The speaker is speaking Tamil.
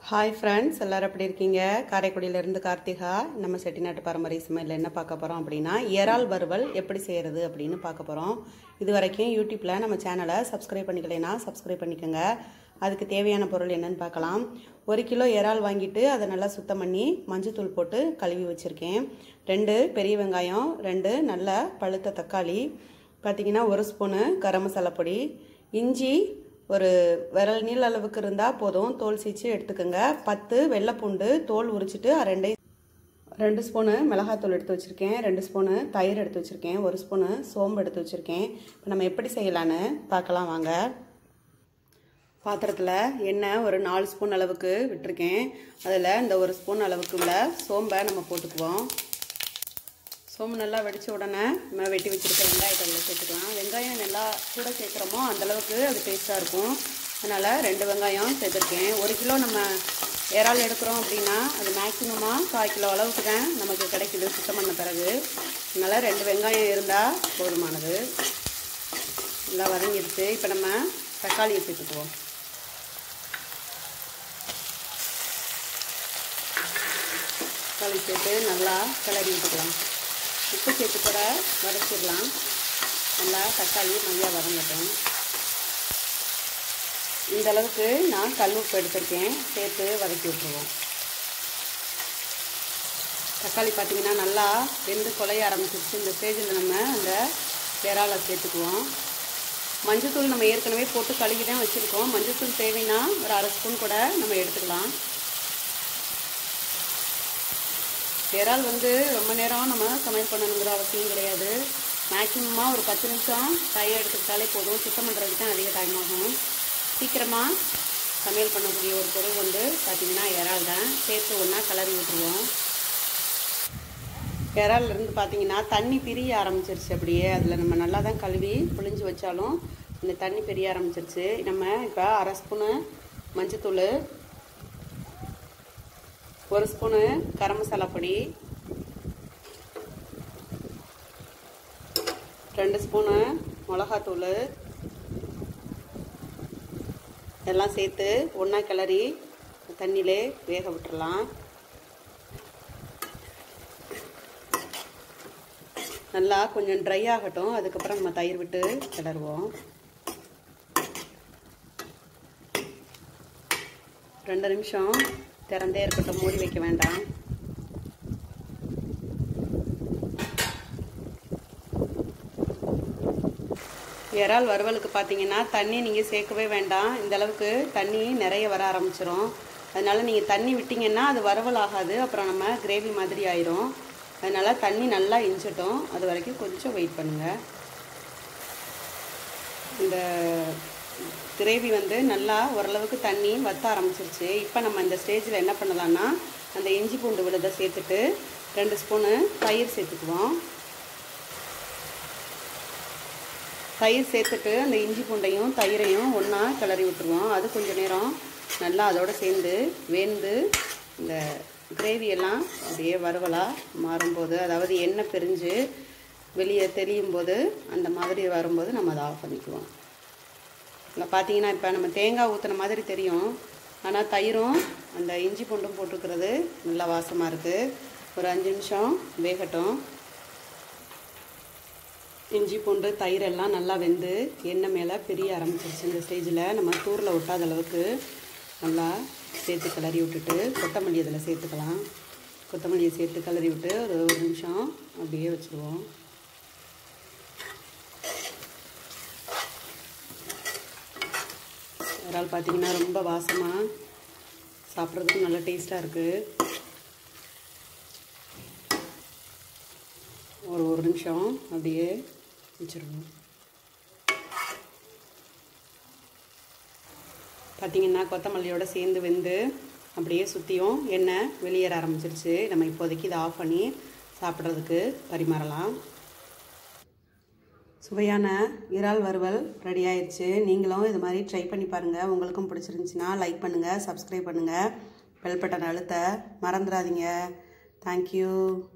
ஹாய் ஃப்ரெண்ட்ஸ் எல்லாரும் எப்படி இருக்கீங்க காரைக்குடியிலேருந்து கார்த்திகா நம்ம செட்டிநாட்டு பாரம்பரிய சமையல் என்ன பார்க்க போகிறோம் அப்படின்னா இறால் வறுவல் எப்படி செய்கிறது அப்படின்னு பார்க்க போகிறோம் இது வரைக்கும் யூடியூப்பில் நம்ம சேனலை சப்ஸ்கிரைப் பண்ணிக்கலைன்னா சப்ஸ்கிரைப் பண்ணிக்கோங்க அதுக்கு தேவையான பொருள் என்னன்னு பார்க்கலாம் ஒரு கிலோ இறால் வாங்கிட்டு அதை நல்லா சுத்தம் பண்ணி மஞ்சத்தூள் போட்டு கழுவி வச்சுருக்கேன் ரெண்டு பெரிய வெங்காயம் ரெண்டு நல்ல பழுத்த தக்காளி பார்த்தீங்கன்னா ஒரு ஸ்பூனு கரம் மசாலா பொடி இஞ்சி ஒரு விரல் நீள் அளவுக்கு இருந்தால் போதும் தோல் சீச்சு எடுத்துக்கோங்க பத்து வெள்ளைப்பூண்டு தோல் உரிச்சிட்டு ரெண்டை ரெண்டு ஸ்பூனு மிளகாத்தூள் எடுத்து வச்சுருக்கேன் ரெண்டு ஸ்பூனு தயிர் எடுத்து வச்சுருக்கேன் ஒரு ஸ்பூனு சோம்பு எடுத்து வச்சுருக்கேன் இப்போ நம்ம எப்படி செய்யலான்னு பார்க்கலாம் வாங்க பாத்திரத்தில் எண்ணெய் ஒரு நாலு ஸ்பூன் அளவுக்கு விட்டுருக்கேன் அதில் இந்த ஒரு ஸ்பூன் அளவுக்கு உள்ள சோம்பை நம்ம போட்டுக்குவோம் சோம்பு நல்லா வெடித்த உடனே நம்ம வெட்டி வச்சுருக்க வெங்காயத்தை அதில் சேர்த்துக்கலாம் வெங்காயம் நல்லா கூட சேர்க்குறோமோ அந்தளவுக்கு அது டேஸ்ட்டாக இருக்கும் அதனால் ரெண்டு வெங்காயம் சேர்த்துருக்கேன் ஒரு கிலோ நம்ம இறால் எடுக்கிறோம் அப்படின்னா அது மேக்ஸிமமாக கால் கிலோ அளவுக்கு தான் நமக்கு கிடைக்குது சுத்தம் பண்ண பிறகு அதனால் ரெண்டு வெங்காயம் இருந்தால் போதுமானது நல்லா வதங்கிடுச்சு இப்போ நம்ம தக்காளியை சேர்த்துக்குவோம் தக்காளி சேர்த்து நல்லா கிளறி விட்டுக்கலாம் உப்பு சேர்த்து கூட வதக்கிடலாம் நல்லா தக்காளி மையாக வதங்கட்டும் இந்த அளவுக்கு நான் கல் உப்பு எடுத்திருக்கேன் சேர்த்து வதக்கி விட்டுருவோம் தக்காளி பார்த்திங்கன்னா நல்லா வெந்து கொலைய ஆரம்பிச்சிருச்சு இந்த ஸ்டேஜில் நம்ம அந்த இறாலை சேர்த்துக்குவோம் மஞ்சத்தூள் நம்ம ஏற்கனவே போட்டு கழுவி தான் வச்சுருக்கோம் மஞ்சத்தூள் தேவைன்னா ஒரு அரை ஸ்பூன் கூட நம்ம எடுத்துக்கலாம் இறால் வந்து ரொம்ப நேரம் நம்ம சமையல் பண்ணணுங்கிற அவசியம் கிடையாது மேக்ஸிமமாக ஒரு பத்து நிமிஷம் டைம் எடுத்துக்கிட்டாலே போதும் சுத்தம் பண்ணுறதுக்கு தான் அதிக டைம் ஆகும் சீக்கிரமாக சமையல் பண்ணக்கூடிய ஒரு பொருள் வந்து பார்த்திங்கன்னா இறால் தான் சேர்த்து ஒன்றா கலரி விட்டுருவோம் இறால்லேருந்து பார்த்தீங்கன்னா தண்ணி பிரிய ஆரம்பிச்சிருச்சு அப்படியே அதில் நம்ம நல்லா தான் கழுவி புளிஞ்சு வச்சாலும் இந்த தண்ணி பிரிய ஆரம்பிச்சிருச்சு நம்ம இப்போ அரை ஸ்பூனு மஞ்சத்தூள் ஒரு ஸ்பூனு கரம் மசாலா பொடி ரெண்டு ஸ்பூனு மிளகாத்தூள் எல்லாம் சேர்த்து ஒன்றா கிளறி தண்ணியிலே வேக விட்டுறலாம் நல்லா கொஞ்சம் ட்ரை ஆகட்டும் அதுக்கப்புறம் நம்ம தயிர் விட்டு கிளறுவோம் ரெண்டு நிமிஷம் திறந்தே இருக்கட்டும் மூடி வைக்க வேண்டாம் இறால் வறுவலுக்கு பார்த்தீங்கன்னா தண்ணி நீங்கள் சேர்க்கவே வேண்டாம் இந்த அளவுக்கு தண்ணி நிறைய வர ஆரம்பிச்சிரும் அதனால் நீங்கள் தண்ணி விட்டிங்கன்னா அது வறுவல் ஆகாது அப்புறம் நம்ம கிரேவி மாதிரி ஆயிரும் அதனால் தண்ணி நல்லா இஞ்சிட்டோம் அது வரைக்கும் கொஞ்சம் வெயிட் பண்ணுங்கள் இந்த கிரேவி வந்து நல்லா ஓரளவுக்கு தண்ணி வத்த ஆரம்பிச்சிருச்சு இப்போ நம்ம இந்த ஸ்டேஜில் என்ன பண்ணலான்னா அந்த இஞ்சி பூண்டு விழுதை சேர்த்துட்டு ரெண்டு ஸ்பூனு தயிர் சேர்த்துக்குவோம் தயிர் சேர்த்துட்டு அந்த இஞ்சி பூண்டையும் தயிரையும் ஒன்றா கிளறி விட்டுருவோம் அது கொஞ்சம் நேரம் நல்லா அதோடு சேர்ந்து வேந்து இந்த கிரேவியெல்லாம் அப்படியே வறுவலாக மாறும்போது அதாவது எண்ணெய் பிரிஞ்சு வெளியே தெளியும் போது அந்த மாதிரி வரும்போது நம்ம அதை ஆஃப் பண்ணிக்குவோம் இங்கே பார்த்தீங்கன்னா இப்போ நம்ம தேங்காய் ஊற்றுன மாதிரி தெரியும் ஆனால் தயிரும் அந்த இஞ்சி பூண்டும் போட்டுக்கிறது நல்லா வாசமாக இருக்குது ஒரு அஞ்சு நிமிஷம் வேகட்டும் இஞ்சி பூண்டு தயிர் எல்லாம் நல்லா வெந்து எண்ணெய் மேலே பிரிய ஆரம்பிச்சிருச்சு இந்த ஸ்டேஜில் நம்ம தூரில் ஒட்டாத அளவுக்கு நல்லா சேர்த்து கிளறி விட்டுட்டு கொத்தமல்லி அதில் சேர்த்துக்கலாம் கொத்தமல்லியை சேர்த்து கிளறி விட்டு ஒரு ஒரு நிமிஷம் அப்படியே வச்சுருவோம் இறால் பார்த்தீங்கன்னா ரொம்ப வாசமாக சாப்பிட்றதுக்கு நல்ல டேஸ்ட்டாக இருக்குது ஒரு ஒரு நிமிஷம் அப்படியே வச்சுருவோம் பார்த்திங்கன்னா கொத்தமல்லியோடு சேர்ந்து வெந்து அப்படியே சுற்றியும் எண்ணெய் வெளியேற ஆரம்பிச்சிருச்சு நம்ம இப்போதைக்கு இதை ஆஃப் பண்ணி சாப்பிட்றதுக்கு பரிமாறலாம் சுவையான இறால் வறுவல் ரெடி ஆயிடுச்சு நீங்களும் இது மாதிரி ட்ரை பண்ணி பாருங்கள் உங்களுக்கும் பிடிச்சிருந்துச்சின்னா லைக் பண்ணுங்கள் சப்ஸ்கிரைப் பண்ணுங்கள் பெல் பட்டன் அழுத்த மறந்துடாதீங்க தேங்க்யூ